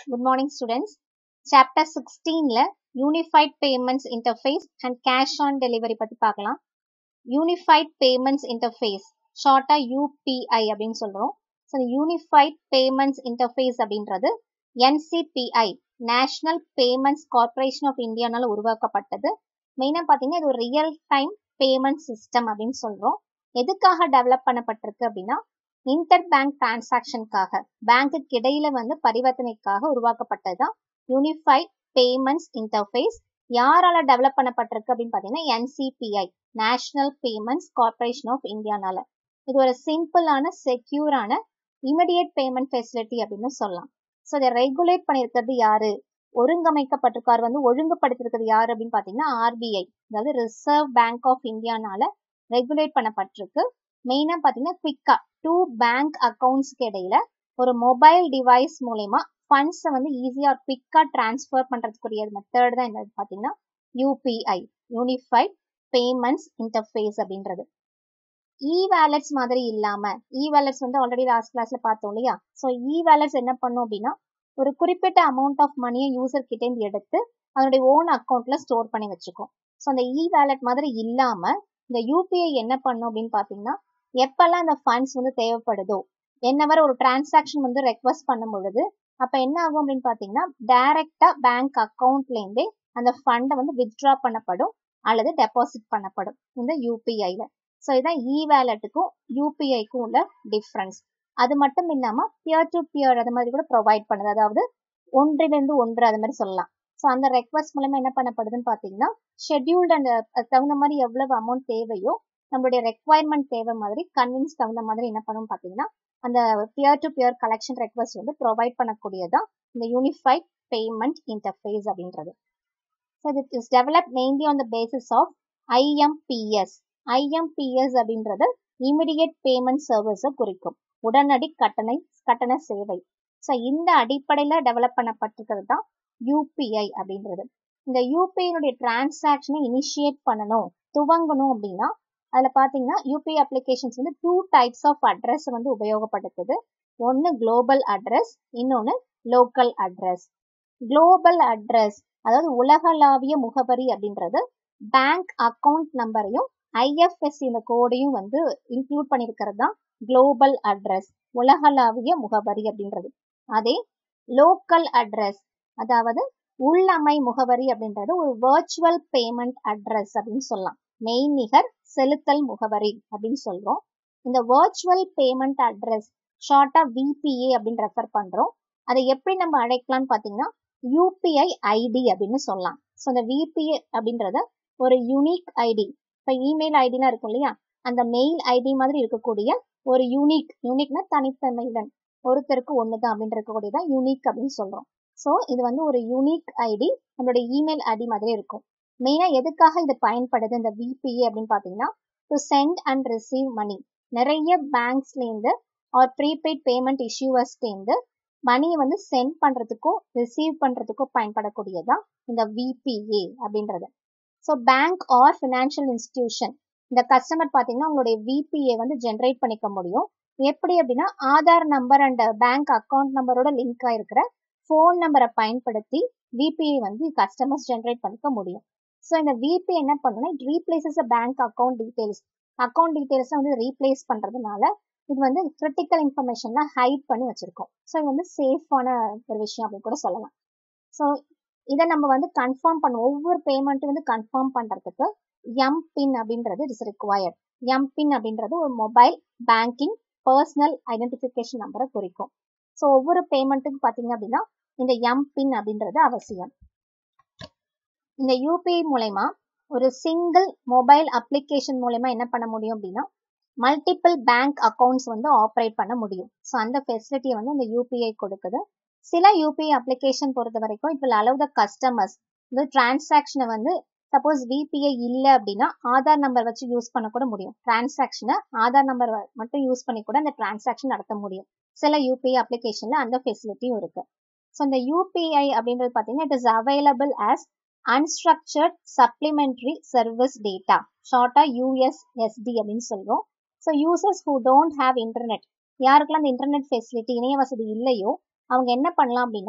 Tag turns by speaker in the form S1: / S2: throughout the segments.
S1: Good morning, students. Chapter 16 ல Unified Payments Interface and Cash on Delivery பத்தி பார்க்கலாம். Unified Payments Interface, ஷார்ட்டா UPI அப்படின்னு சொல்றோம். ஸோ Unified Payments Interface அப்படின்றது NCPI, National Payments Corporation of Indiaனால உருவாக்கப்பட்டது. மெயினாக பார்த்தீங்கன்னா இது ஒரு ரியல் டைம் பேமெண்ட் சிஸ்டம் அப்படின்னு சொல்றோம். எதுக்காக டெவலப் பண்ணப்பட்டிருக்கு அப்படின்னா இன்டர் பேங்க் டிரான்சாக்ஷனுக்காக பேங்க்குக்கு இடையில வந்து பரிவர்த்தனைக்காக உருவாக்கப்பட்டதுதான் யூனிஃபைட் பேமெண்ட்ஸ் இன்டர்ஃபேஸ் யாரால டெவலப் பண்ணப்பட்டிருக்கு அப்படின்னு பார்த்தீங்கன்னா NCPI national payments corporation of இந்தியானால இது ஒரு சிம்பிளான செக்யூரான இமிடியேட் பேமெண்ட் ஃபெசிலிட்டி அப்படின்னு சொல்லலாம் ஸோ இதை ரெகுலேட் பண்ணியிருக்கிறது யாரு ஒருங்கமைக்கப்பட்டிருக்காரு வந்து ஒழுங்குபடுத்திருக்கிறது யாரு அப்படின்னு பார்த்தீங்கன்னா ஆர்பிஐ அதாவது ரிசர்வ் பேங்க் ஆஃப் இந்தியானால ரெகுலேட் பண்ணப்பட்டிருக்கு மெயினாக பார்த்தீங்கன்னா குவிக்கா டூ பேங்க் அக்கௌண்ட்ஸ்க்கு இடையில ஒரு மொபைல் டிவைஸ் மூலயமா ஃபண்ட்ஸை வந்து ஈஸியாக குவிக்காக டிரான்ஸ்ஃபர் பண்ணுறதுக்குரிய மெத்தட் தான் என்னது பார்த்தீங்கன்னா யூபிஐ யூனிஃபைட் பேமெண்ட்ஸ் இன்டர்ஃபேஸ் அப்படின்றது இ வேலட்ஸ் மாதிரி இல்லாம இ வேலட்ஸ் வந்து ஆல்ரெடி லாஸ்ட் கிளாஸ்ல பார்த்தோம் இல்லையா ஸோ இ வேலட்ஸ் என்ன பண்ணும் அப்படின்னா ஒரு குறிப்பிட்ட அமௌண்ட் ஆஃப் மணியை யூசர் கிட்டே இருந்து எடுத்து அதனுடைய ஓன் அக்கௌண்ட்ல ஸ்டோர் பண்ணி வச்சுக்கும் ஸோ அந்த இ வேலட் மாதிரி இல்லாம இந்த யூபிஐ என்ன பண்ணும் அப்படின்னு பார்த்தீங்கன்னா எப்பெல்லாம் இந்த ஃபண்ட்ஸ் வந்து தேவைப்படுதோ என்னவரை ஒரு டிரான்சாக்ஷன் வந்து ரெக்வஸ்ட் பண்ணும் பொழுது அப்ப என்ன ஆகும் அப்படின்னு பாத்தீங்கன்னா டைரக்டா பேங்க் அக்கௌண்ட்ல இருந்தே அந்த ஃபண்டை வந்து வித்ட்ரா பண்ணப்படும் அல்லது டெபாசிட் பண்ணப்படும் இந்த யூபிஐல ஸோ இதான் இ வேலட்டுக்கும் யூபிஐக்கும் உள்ள டிஃப்ரென்ஸ் அது மட்டும் இல்லாம பியர் டு பியர் அது மாதிரி கூட ப்ரொவைட் பண்ணுது அதாவது ஒன்றிலிருந்து ஒன்று அது மாதிரி சொல்லலாம் ஸோ அந்த ரெக்வஸ்ட் மூலமா என்ன பண்ணப்படுதுன்னு பாத்தீங்கன்னா ஷெட்யூல்டு அந்த தகுந்த மாதிரி எவ்வளவு அமௌண்ட் தேவையோ நம்மளுடைய ரெக்குவயர்மெண்ட் தேவை மாதிரி கன்வின்ஸ் தகுந்த மாதிரி என்ன பண்ணும் பார்த்தீங்கன்னா அந்த peer to peer collection request வந்து ப்ரொவைட் பண்ணக்கூடியதான் இந்த யூனிஃபைட் பேமெண்ட் இன்டர்ஃபேஸ் அப்படின்றது so it is develop mainly on the basis of IMPS IMPS அப்படின்றது இமிடியேட் பேமெண்ட் சர்வீஸை குறிக்கும் உடனடி கட்டணை கட்டண சேவை ஸோ இந்த அடிப்படையில் டெவலப் பண்ணப்பட்டிருக்கிறது தான் யூபிஐ அப்படின்றது இந்த யூபிஐனுடைய டிரான்சாக்ஷனை இனிஷியேட் பண்ணணும் துவங்கணும் அப்படின்னா அதில் பார்த்தீங்கன்னா யூபிஐ அப்ளிகேஷன்ஸ் வந்து டூ டைப்ஸ் ஆஃப் அட்ரஸ் வந்து உபயோகப்படுத்துது ஒன்று குளோபல் அட்ரஸ் இன்னொன்று லோக்கல் அட்ரஸ் குளோபல் அட்ரஸ் அதாவது உலகளாவிய முகவரி அப்படின்றது பேங்க் அக்கௌண்ட் நம்பரையும் ஐஎஃப்எஸ்சி இந்த கோடையும் வந்து இன்க்ளூட் பண்ணியிருக்கிறது தான் குளோபல் அட்ரஸ் உலகளாவிய முகவரி அப்படின்றது அதே லோக்கல் அட்ரஸ் அதாவது உள்ளமை முகவரி அப்படின்றது ஒரு வர்ச்சுவல் பேமெண்ட் அட்ரஸ் அப்படின்னு சொல்லலாம் மெய்நிகர் செலுத்தல் முகவரி அப்படின்னு சொல்றோம் இந்த வர்ச்சுவல் பேமெண்ட் அட்ரஸ் ஷார்ட்டா விபிஏ அப்படின்னு ரெஃபர் பண்றோம் அதை எப்படி நம்ம அழைக்கலாம்னு பாத்தீங்கன்னா யூபிஐ ஐடி அப்படின்னு சொல்லலாம் ஸோ இந்த விபிஏ அப்படின்றத ஒரு யூனிக் ஐடி இப்போ இமெயில் ஐடினா இருக்கும் இல்லையா அந்த மெயில் ஐடி மாதிரி இருக்கக்கூடிய ஒரு யூனிக் யூனிக்னா தனித்தன்மையுடன் ஒருத்தருக்கு ஒன்று தான் அப்படின்னு இருக்கக்கூடியதான் யூனிக் அப்படின்னு சொல்றோம் ஸோ இது வந்து ஒரு யூனிக் ஐடி நம்மளோட இமெயில் ஐடி மாதிரி இருக்கும் மெயினாக எதுக்காக இது பயன்படுது இந்த விபிஏ அப்படின்னு பார்த்தீங்கன்னா to send and receive money நிறைய பேங்க்ஸ்லேருந்து ஆர் ப்ரீபெய்ட் பேமெண்ட் இஷ்யூவர்ஸ்லேருந்து மணியை வந்து சென்ட் பண்ணுறதுக்கும் ரிசீவ் பண்ணுறதுக்கும் பயன்படக்கூடியதான் இந்த விபிஏ அப்படின்றது so bank or financial institution இந்த கஸ்டமர் பார்த்தீங்கன்னா உங்களுடைய விபிஏ வந்து ஜென்ரேட் பண்ணிக்க முடியும் எப்படி அப்படின்னா Aadhaar number and bank account நம்பரோட லிங்க் ஆயிருக்கிற ஃபோன் நம்பரை பயன்படுத்தி விபிஐ வந்து கஸ்டமர்ஸ் ஜென்ரேட் பண்ணிக்க முடியும் ஸோ இந்த விபி என்ன பண்ணுன்னா it replaces a bank account details account டீடைல்ஸை வந்து ரீப்ளேஸ் பண்ணுறதுனால இது வந்து கிரிட்டிக்கல் இன்ஃபர்மேஷன்லாம் ஹைட் பண்ணி வச்சிருக்கோம் ஸோ இது வந்து சேஃபான ஒரு விஷயம் அப்படின்னு கூட சொல்லலாம் ஸோ இதை நம்ம வந்து கன்ஃபார்ம் பண்ணுவோம் ஒவ்வொரு பேமெண்ட்டும் வந்து கன்ஃபார்ம் பண்ணுறதுக்கு எம் பின் அப்படின்றது இட்ஸ் ரிக்வயர்ட் எம் பின் அப்படின்றது ஒரு மொபைல் பேங்கிங் பர்சனல் ஐடென்டிஃபிகேஷன் நம்பரை குறிக்கும் ஸோ ஒவ்வொரு பேமெண்ட்டுக்கும் பார்த்தீங்க அப்படின்னா இந்த எம் பின் அப்படின்றது அவசியம் இந்த யூபிஐ மூலயமா ஒரு சிங்கிள் மொபைல் அப்ளிகேஷன் மூலயமா என்ன பண்ண முடியும் அப்படின்னா மல்டிபிள் பேங்க் அக்கௌண்ட்ஸ் வந்து ஆப்ரேட் பண்ண முடியும் ஸோ அந்த ஃபெசிலிட்டியை வந்து இந்த யூபிஐ கொடுக்குது சில யூபிஐ அப்ளிகேஷன் பொறுத்த வரைக்கும் இப்போ அலவ் த கஸ்டமர்ஸ் இந்த டிரான்சாக்ஷனை வந்து சப்போஸ் விபிஐ இல்லை அப்படின்னா ஆதார் நம்பர் வச்சு யூஸ் பண்ண கூட முடியும் டிரான்சாக்ஷனை ஆதார் நம்பர் மட்டும் யூஸ் பண்ணி கூட அந்த டிரான்சாக்ஷன் நடத்த முடியும் சில யூபிஐ அப்ளிகேஷன்ல அந்த ஃபெசிலிட்டியும் இருக்கு ஸோ இந்த யூபிஐ அப்படின்றது பார்த்தீங்கன்னா it is available as unstructured supplementary service data ஷார்ட்டா யூஎஸ்எஸ்டி அப்படின்னு சொல்றோம் so users who don't have internet யாருக்கெல்லாம் அந்த இன்டர்நெட் ஃபெசிலிட்டி இணைய வசதி இல்லையோ அவங்க என்ன பண்ணலாம் அப்படின்னா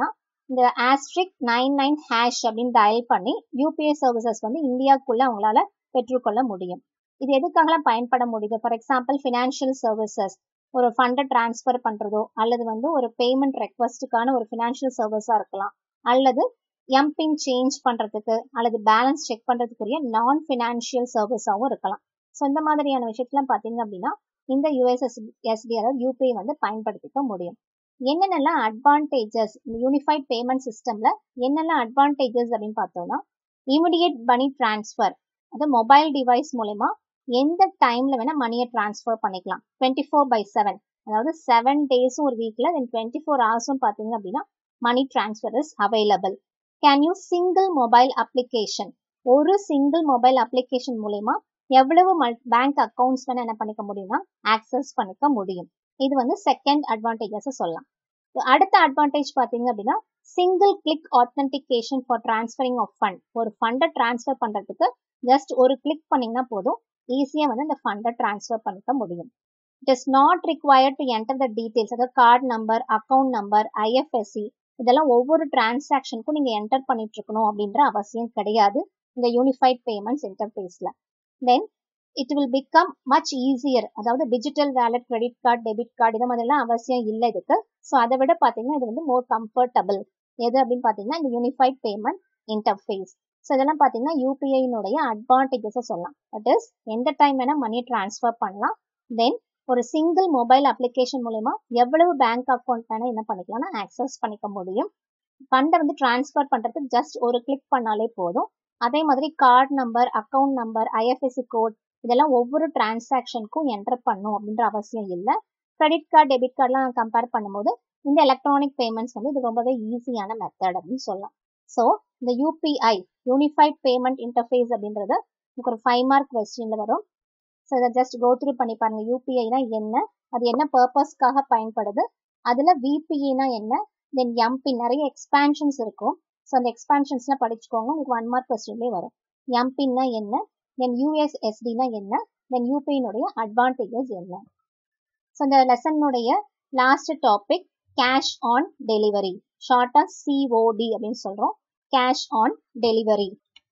S1: இந்த ஆஸ்ட்ரிக் நைன் நைன் ஹேஷ் அப்படின்னு டயல் பண்ணி யூபிஐ சர்வீசஸ் வந்து இந்தியாவுக்குள்ள அவங்களால பெற்றுக்கொள்ள முடியும் இது எதுக்காகலாம் பயன்பட முடியுது ஃபார் எக்ஸாம்பிள் ஃபினான்ஷியல் சர்வீசஸ் ஒரு ஃபண்டை டிரான்ஸ்ஃபர் பண்றதோ அல்லது வந்து ஒரு பேமெண்ட் ரெக்வஸ்ட்டுக்கான ஒரு ஃபினான்ஷியல் சர்வீஸா இருக்கலாம் அல்லது எம்பின் சேஞ்ச் பண்றதுக்கு அல்லது பேலன்ஸ் செக் பண்றதுக்குரிய நான் ஃபினான்ஷியல் சர்வீஸாகவும் இருக்கலாம் ஸோ இந்த மாதிரியான விஷயத்துலாம் பார்த்தீங்க அப்படின்னா இந்த யூஎஸ்எஸ் எஸ்டி அதாவது யூபிஐ வந்து பயன்படுத்திக்க முடியும் என்னென்னலாம் அட்வான்டேஜஸ் யூனிஃபைட் பேமெண்ட் சிஸ்டம்ல என்னெல்லாம் அட்வான்டேஜஸ் அப்படின்னு பார்த்தோம்னா இமிடியேட் மணி டிரான்ஸ்ஃபர் அது மொபைல் டிவைஸ் மூலயமா எந்த டைம்ல வேணா மணியை டிரான்ஸ்ஃபர் பண்ணிக்கலாம் டுவெண்ட்டி ஃபோர் பை செவன் அதாவது செவன் டேஸும் ஒரு வீக்ல தென் டுவெண்ட்டி ஃபோர் ஹவர்ஸும் பார்த்தீங்க அப்படின்னா money transfer is available can you single mobile application ஒரு சிங்கிள் மொபைல் அப்ளிகேஷன் மூலயமா எவ்வளவு பேங்க் அக்கௌண்ட்ஸ் வேணா என்ன பண்ணிக்க முடியும்னா ஆக்சஸ் பண்ணிக்க முடியும் இது வந்து செகண்ட் அட்வான்டேஜஸ் சொல்லலாம் அடுத்த அட்வான்டேஜ் பார்த்தீங்க அப்படின்னா single click authentication for transferring of fund ஒரு ஃபண்டை டிரான்ஸ்ஃபர் பண்றதுக்கு ஜஸ்ட் ஒரு கிளிக் பண்ணீங்கன்னா போதும் ஈஸியாக வந்து இந்த ஃபண்டை டிரான்ஸ்ஃபர் பண்ணிக்க முடியும் it is not required to enter the details அதாவது card number account number IFSC இதெல்லாம் ஒவ்வொரு டிரான்சாக்ஷனுக்கும் நீங்க என்டர் பண்ணிட்டு இருக்கணும் அப்படின்ற அவசியம் கிடையாது இந்த யூனிஃபைட் பேமெண்ட்ஸ் இன்டர்ஃபேஸ்ல then it will become much easier அதாவது digital wallet credit card debit card இது மாதிரிலாம் அவசியம் இல்லை இதுக்கு ஸோ அதை விட பார்த்தீங்கன்னா இது வந்து மோர் கம்ஃபர்டபுள் எது அப்படின்னு பார்த்தீங்கன்னா இந்த யூனிஃபைட் பேமெண்ட் இன்டர்ஃபேஸ் ஸோ இதெல்லாம் பார்த்தீங்கன்னா யூபிஐனுடைய அட்வான்டேஜஸை சொல்லலாம் தட் இஸ் எந்த டைம் வேணால் மணியை ட்ரான்ஸ்ஃபர் பண்ணலாம் தென் ஒரு சிங்கிள் மொபைல் அப்ளிகேஷன் மூலயமா எவ்வளவு பேங்க் அக்கௌண்ட் வேணால் என்ன பண்ணிக்கலாம்னா ஆக்சஸ் பண்ணிக்க முடியும் ஃபண்டை வந்து டிரான்ஸ்ஃபர் பண்ணுறதுக்கு ஜஸ்ட் ஒரு கிளிக் பண்ணாலே போதும் அதே மாதிரி card number account number IFSC code இதெல்லாம் ஒவ்வொரு டிரான்சாக்ஷனுக்கும் என்டர் பண்ணும் அப்படின்ற அவசியம் இல்லை கிரெடிட் கார்டு டெபிட் கார்டெலாம் கம்பேர் பண்ணும்போது இந்த எலக்ட்ரானிக் பேமெண்ட்ஸ் வந்து இது ரொம்பவே ஈஸியான மெத்தட் அப்படின்னு சொல்லலாம் ஸோ இந்த யூபிஐ யூனிஃபைட் பேமெண்ட் இன்டர்ஃபேஸ் அப்படின்றது உங்களுக்கு ஒரு ஃபைவ் மார்க் கொஸ்டின்ல வரும் ஸோ இதை ஜஸ்ட் கோ த்ரூ பண்ணி பாருங்க யூபிஐனா என்ன அது என்ன பர்பஸ்க்காக பயன்படுது அதில் விபிஐனா என்ன தென் எம்பின் நிறைய எக்ஸ்பான்ஷன்ஸ் இருக்கும் ஸோ அந்த எக்ஸ்பான்ஷன்ஸ்லாம் படிச்சுக்கோங்க உங்களுக்கு ஒன் மார்க் கொஸ்டின்லேயே வரும் எம்பின்னா என்ன தென் யூஎஸ்எஸ்டினா என்ன தென் யூபிஐனுடைய அட்வான்டேஜஸ் என்ன ஸோ இந்த லெசனுடைய last topic cash on delivery ஷார்ட்டாக சிஓடி அப்படின்னு சொல்கிறோம் cash on delivery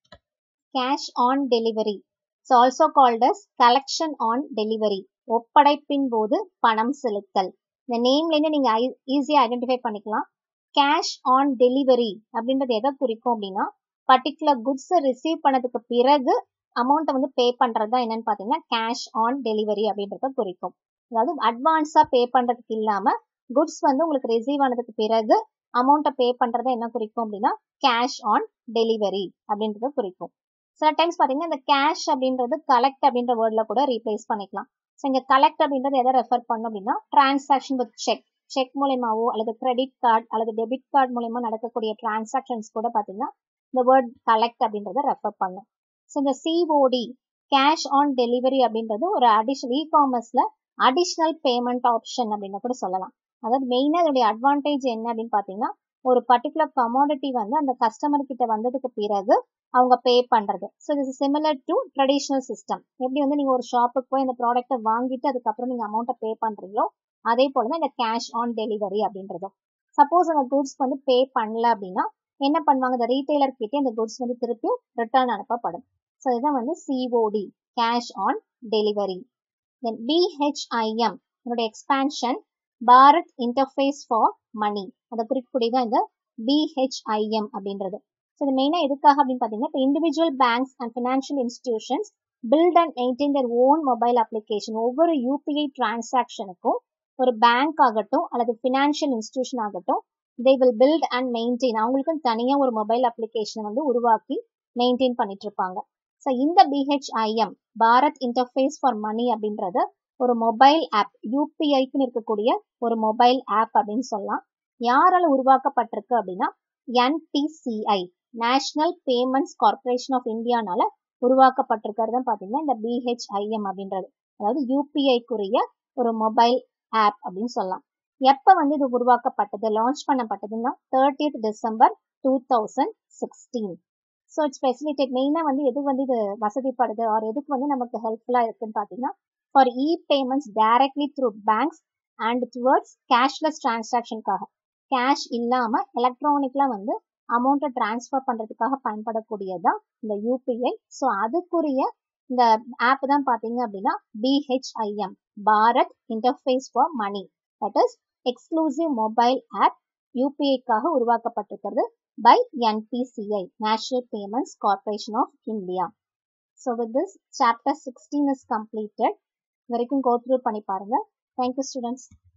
S1: cash on delivery it's also called as collection on delivery ஒப்படைப்பின் போது பணம் செலுத்தல் இந்த நேம்லேருந்து நீங்கள் ஈஸியாக ஐடென்டிஃபை பண்ணிக்கலாம் கேஷ் ஆன் டெலிவரி அப்படின்றது எதை குறிக்கும் அப்படின்னா பர்டிகுலர் குட்ஸை ரிசீவ் பண்ணதுக்கு பிறகு அமௌண்ட்டை வந்து பே பண்ணுறது தான் என்னன்னு பார்த்தீங்கன்னா கேஷ் ஆன் டெலிவரி அப்படின்றத குறிக்கும் அதாவது அட்வான்ஸாக பே பண்ணுறதுக்கு இல்லாமல் குட்ஸ் வந்து உங்களுக்கு ரிசீவ் ஆனதுக்கு பிறகு அமௌண்ட்டை பே பண்ணுறத என்ன குறிக்கும் அப்படின்னா கேஷ் ஆன் டெலிவரி அப்படின்றத குறிக்கும் சில டைம்ஸ் பார்த்தீங்கன்னா இந்த கேஷ் அப்படின்றது கலெக்ட் அப்படின்ற வேர்டில் கூட ரீப்ளேஸ் பண்ணிக்கலாம் ஸோ இங்கே கலெக்ட் அப்படின்றது எதை ரெஃபர் பண்ணும் அப்படின்னா டிரான்சாக்ஷன் வித் செக் செக் மூலயமாவோ அல்லது கிரெடிட் கார்டு அல்லது டெபிட் கார்டு மூலயமா நடக்கக்கூடிய டிரான்சாக்ஷன்ஸ் கூட பார்த்தீங்கன்னா இந்த வேர்ட் கலெக்ட் அப்படின்றத ரெஃபர் பண்ணும் ஸோ இந்த சிஓடி கேஷ் ஆன் டெலிவரி அப்படின்றது ஒரு அடிஷனல் இ காமர்ஸில் அடிஷ்னல் பேமெண்ட் ஆப்ஷன் அப்படின்னு கூட சொல்லலாம் அதாவது மெயினாக இதோடைய அட்வான்டேஜ் என்ன அப்படின்னு பார்த்தீங்கன்னா ஒரு பர்டிகுலர் கமாடிட்டி வந்து அந்த கஸ்டமர் கிட்ட வந்ததுக்கு பிறகு அவங்க பே பண்றது ஸோ இது சிமிலர் டு ட்ரெடிஷ்னல் சிஸ்டம் எப்படி வந்து நீங்க ஒரு ஷாப்புக்கு போய் அந்த ப்ராடக்ட்டை வாங்கிட்டு அதுக்கப்புறம் நீங்க அமௌண்ட்டை பே பண்றீங்களோ அதே போல தான் இந்த கேஷ் ஆன் டெலிவரி அப்படின்றதும் சப்போஸ் அந்த குட்ஸ் வந்து பே பண்ணல அப்படின்னா என்ன பண்ணுவாங்க இந்த ரீட்டைலர் கிட்டே அந்த குட்ஸ் வந்து திருப்பி ரிட்டர்ன் அனுப்பப்படும் ஸோ இதுதான் வந்து COD cash on delivery then BHIM இதோட expansion Bharat interface for money அதை குறிக்கக்கூடியதான் இந்த பிஹெச்ஐஎம் அப்படின்றது ஸோ இது மெயினாக எதுக்காக அப்படின்னு பார்த்தீங்கன்னா இப்போ individual banks and financial institutions build and maintain their own mobile application ஒவ்வொரு யூபிஐ டிரான்சாக்ஷனுக்கும் ஒரு பேங்க் ஆகட்டும் அல்லது ஃபினான்ஷியல் இன்ஸ்டிடியூஷன் ஆகட்டும் they will build and maintain அவங்களுக்கும் தனியாக ஒரு மொபைல் அப்ளிகேஷனை வந்து உருவாக்கி மெயின்டைன் பண்ணிட்டு இருப்பாங்க ஸோ இந்த BHIM Bharat interface for money அப்படின்றது ஒரு மொபைல் ஆப் யூபிஐக்குன்னு இருக்கக்கூடிய ஒரு மொபைல் ஆப் அப்படின்னு சொல்லலாம் யாரால உருவாக்கப்பட்டிருக்கு அப்படின்னா NPCI national payments corporation of இந்தியானால உருவாக்கப்பட்டிருக்கிறது பார்த்தீங்கன்னா இந்த பிஹெச்ஐஎம் அப்படின்றது அதாவது யூபிஐக்குரிய ஒரு மொபைல் ஆப் அப்படின்னு சொல்லலாம் எப்போ வந்து இது உருவாக்கப்பட்டது லான்ச் பண்ணப்பட்டதுன்னா thirtieth December two thousand sixteen so it's facilitate மெயினாக வந்து எது வந்து இது வசதிப்படுது ஆர் எதுக்கு வந்து நமக்கு ஹெல்ப்ஃபுல்லாக இருக்குன்னு பார்த்தீங்கன்னா for e payments directly through banks and towards cashless டிரான்சாக்ஷனுக்காக கேஷ் இல்லாமல் எலக்ட்ரானிக்கில் வந்து அமௌண்ட்டை டிரான்ஸ்ஃபர் பண்ணுறதுக்காக பயன்படக்கூடியதான் இந்த யூபிஐ ஸோ அதுக்குரிய இந்த ஆப் தான் பார்த்தீங்க அப்படின்னா BHIM Bharat interface for money that is exclusive mobile app யூபிஐக்காக உருவாக்கப்பட்டிருக்கிறது by NPCI national payments corporation of India so with this chapter sixteen is completed வரைக்கும் கோ த்ரூ பண்ணி பாருங்க தேங்க்யூ ஸ்டூடெண்ட்ஸ்